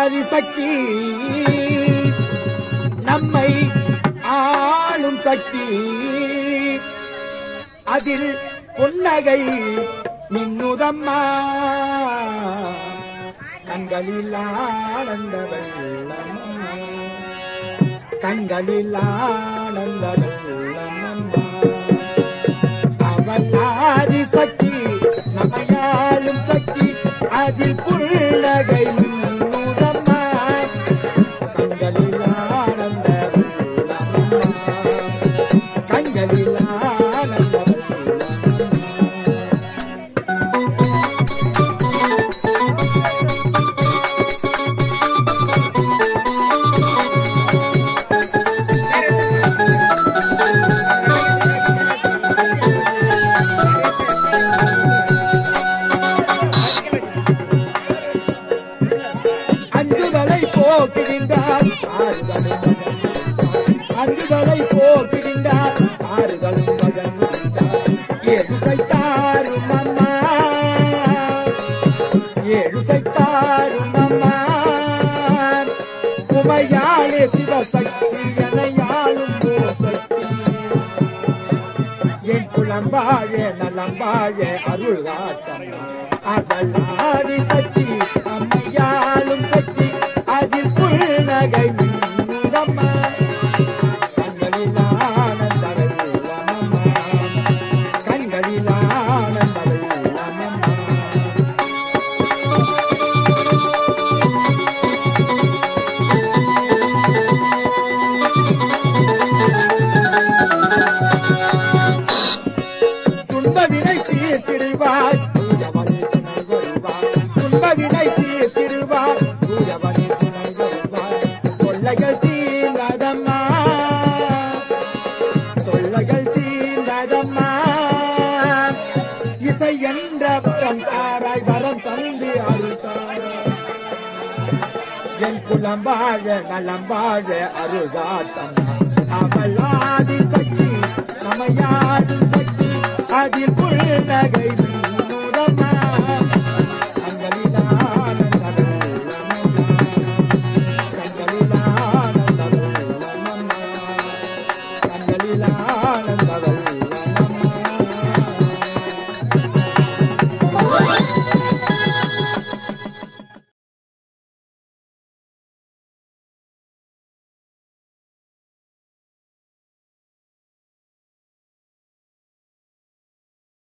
அவளாதி சக்தி நம்மை ஆளும் சக்தி அதில் புன்னகை மின்னுதம்மா கண்களில் ஆனந்த வெள்ளமம்மா கண்களில் ஆனந்த வெள்ளமம்மா அவள் ஆதி சக்தி நம்மையாளும் சக்தி அதில் புன்னகை மின்னுதம்மா கண்களில் ஆனந்த வெள்ளமம்மா கண்களில் ஆனந்த வெள்ளமம்மா அஞ்சுதலை போக்குகின்றார் ஆறுதலும் மகன் அஞ்சுதலை போக்குகின்றார் ஆறுதலும் மகன் ஏழு சைத்தாரும் அம்மா ஏழு சைத்தாரும் அம்மா உமையாளே சிவசக்தி எனையாளும் சக்தி என் குளம் வாழ நலம் வாழ அருள் காட்டம்மா அவள் ஆதி சக்தி அம்மையாலும் சக்தி அதில் புல்நகை மின்னுதம்மா கண்களில் ஆனந்த வெள்ளமம்மா கண்களில் ஆனந்த வெள்ளமம்மா துன்ப வினை தீர்த்திடுவார் தூயவனே துணை வருவார் துன்ப வினை தீர்த்திடுவார் தூயவனே துணை வருவார் தொல்லைகள் தீர்ந்ததம்மா தொல்லைகள் தீர்ந்ததம்மா இசை என்ற வரம் தாராய் வரம் தந்து அருள் தாராய் என் குலம் வாழ நலம் வாழ அருகாத்தம்மா அவள் ஆதி சக்தி நமையாடும் சக்தி அதில் புல்நகை